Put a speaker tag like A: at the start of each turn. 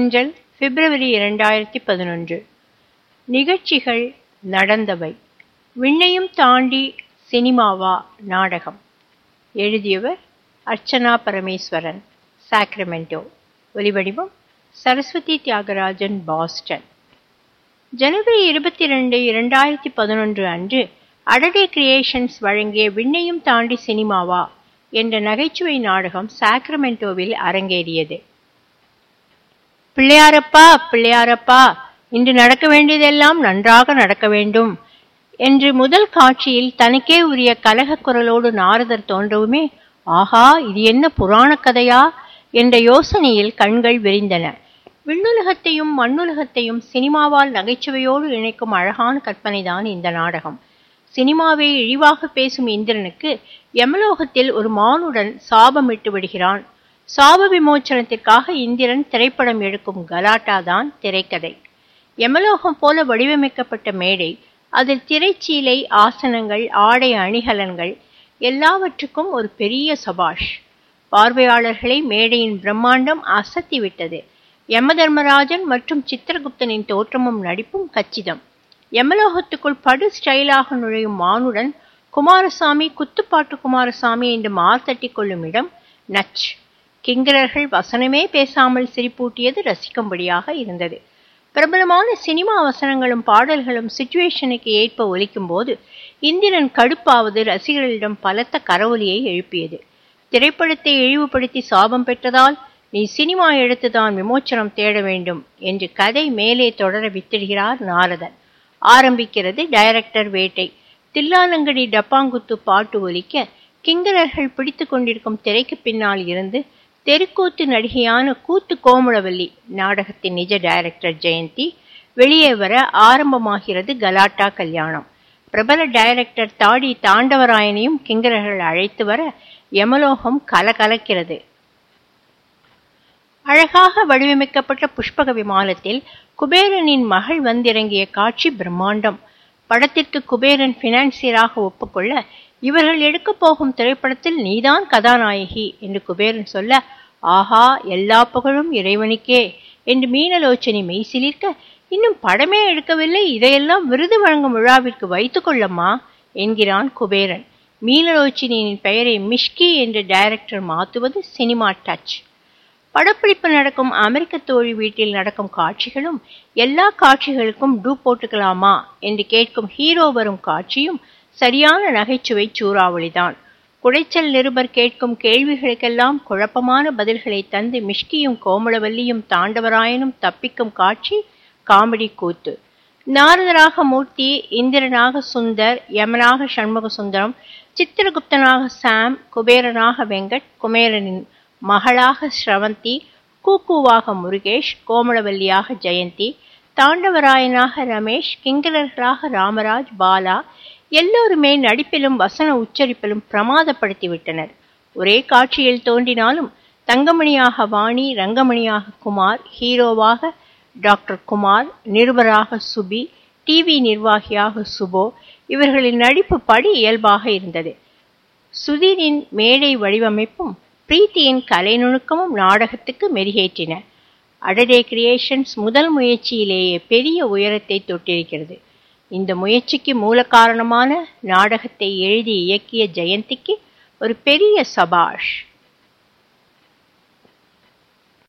A: தென்றல் பிப்ரவரி இரண்டாயிரத்தி பதினொன்று நிகழ்ச்சிகள் நடந்தவை விண்ணையும் தாண்டி சினிமாவா நாடகம் எழுதியவர் அர்ச்சனா பரமேஸ்வரன் சாக்ரமெண்டோ ஒலிவடிவம் சரஸ்வதி தியாகராஜன் பாஸ்டன் ஜனவரி இருபத்தி ரெண்டு இரண்டாயிரத்தி பதினொன்று அன்று அடடே கிரியேஷன்ஸ் வழங்கிய விண்ணையும் தாண்டி சினிமாவா என்ற நகைச்சுவை நாடகம் சாக்ரமெண்டோவில் அரங்கேறியது பிள்ளையாரப்பா பிள்ளையாரப்பா இன்று நடக்க வேண்டியதெல்லாம் நன்றாக நடக்க வேண்டும் என்று முதல் காட்சியில் தனக்கே உரிய கலக குரலோடு நாரதர் தோன்றவுமே ஆஹா இது என்ன புராண கதையா என்ற யோசனையில் கண்கள் விரிந்தன விண்ணுலகத்தையும் மண்ணுலகத்தையும் சினிமாவால் நகைச்சுவையோடு இணைக்கும் அழகான கற்பனைதான் இந்த நாடகம் சினிமாவை இழிவாக பேசும் இந்திரனுக்கு யமலோகத்தில் ஒரு மானுடன் சாபமிட்டு விடுகிறான் சாப விமோச்சனத்திற்காக இந்திரன் திரைப்படம் எடுக்கும் கலாட்டா தான் திரைக்கதை யமலோகம் போல வடிவமைக்கப்பட்ட மேடை அதில் திரைச்சீலை ஆசனங்கள் ஆடை அணிகலன்கள் எல்லாவற்றுக்கும் ஒரு பெரிய சபாஷ் பார்வையாளர்களை மேடையின் பிரம்மாண்டம் அசத்தி விட்டது யமதர்மராஜன் மற்றும் சித்திரகுப்தனின் தோற்றமும் நடிப்பும் கச்சிதம் யமலோகத்துக்குள் படு ஸ்டைலாக நுழையும் மானுடன் குமாரசாமி குத்துப்பாட்டு குமாரசாமி என்று மார்த்தட்டி கொள்ளும் இடம் நச் கிங்கரர்கள் வசனமே பேசாமல் சிரிப்பூட்டியது ரசிக்கும்படியாக இருந்தது பிரபலமான சினிமா வசனங்களும் பாடல்களும் சுச்சுவேஷனுக்கு ஏற்ப ஒலிக்கும் போது இந்திரன் கடுப்பாவது ரசிகர்களிடம் பலத்த கரவொலியை எழுப்பியது திரைப்படத்தை இழிவுபடுத்தி சாபம் பெற்றதால் நீ சினிமா எடுத்துதான் விமோச்சனம் தேட வேண்டும் என்று கதை மேலே தொடர வித்திடுகிறார் நாரதன் ஆரம்பிக்கிறது டைரக்டர் வேட்டை தில்லாலங்கடி டப்பாங்குத்து பாட்டு ஒலிக்க கிங்கரர்கள் பிடித்து கொண்டிருக்கும் திரைக்கு பின்னால் இருந்து தெருக்கூத்து நடிகையான கூத்து கோமுளவல்லி நாடகத்தின் நிஜ டைரக்டர் ஜெயந்தி வெளியே வர ஆரம்பமாகிறது கலாட்டா கல்யாணம் பிரபல டைரக்டர் தாடி தாண்டவராயனையும் கிங்கரர்கள் அழைத்து வர யமலோகம் கலகலக்கிறது அழகாக வடிவமைக்கப்பட்ட புஷ்பக விமானத்தில் குபேரனின் மகள் வந்திறங்கிய காட்சி பிரம்மாண்டம் படத்திற்கு குபேரன் பினான்சியராக ஒப்புக்கொள்ள இவர்கள் எடுக்க போகும் திரைப்படத்தில் நீதான் கதாநாயகி என்று குபேரன் சொல்ல ஆஹா எல்லா புகழும் இறைவனுக்கே என்று மீனலோச்சனி மெய்சிலிருக்க இன்னும் படமே எடுக்கவில்லை இதையெல்லாம் விருது வழங்கும் விழாவிற்கு வைத்துக் கொள்ளம்மா என்கிறான் குபேரன் மீனலோச்சினியின் பெயரை மிஷ்கி என்று டைரக்டர் மாற்றுவது சினிமா டச் படப்பிடிப்பு நடக்கும் அமெரிக்க தோழி வீட்டில் நடக்கும் காட்சிகளும் எல்லா காட்சிகளுக்கும் டூ போட்டுக்கலாமா என்று கேட்கும் ஹீரோ வரும் காட்சியும் சரியான நகைச்சுவை சூறாவளிதான் குடைச்சல் நிருபர் கேட்கும் கேள்விகளுக்கெல்லாம் குழப்பமான பதில்களை தந்து மிஷ்கியும் கோமளவல்லியும் தாண்டவராயனும் தப்பிக்கும் காட்சி காமெடி கூத்து நாரதராக மூர்த்தி இந்திரனாக சுந்தர் யமனாக சண்முக சுந்தரம் சித்திரகுப்தனாக சாம் குபேரனாக வெங்கட் குமேரனின் மகளாக ஸ்ரவந்தி கூக்குவாக முருகேஷ் கோமளவல்லியாக ஜெயந்தி தாண்டவராயனாக ரமேஷ் கிங்கரர்களாக ராமராஜ் பாலா எல்லோருமே நடிப்பிலும் வசன உச்சரிப்பிலும் பிரமாதப்படுத்தி விட்டனர் ஒரே காட்சியில் தோன்றினாலும் தங்கமணியாக வாணி ரங்கமணியாக குமார் ஹீரோவாக டாக்டர் குமார் நிருபராக சுபி டிவி நிர்வாகியாக சுபோ இவர்களின் நடிப்பு படி இயல்பாக இருந்தது சுதீரின் மேடை வடிவமைப்பும் பிரீத்தியின் கலை நுணுக்கமும் நாடகத்துக்கு மெருகேற்றின அடடே கிரியேஷன்ஸ் முதல் முயற்சியிலேயே பெரிய உயரத்தை தொட்டிருக்கிறது இந்த முயற்சிக்கு மூல காரணமான நாடகத்தை எழுதி இயக்கிய ஜெயந்திக்கு ஒரு பெரிய சபாஷ்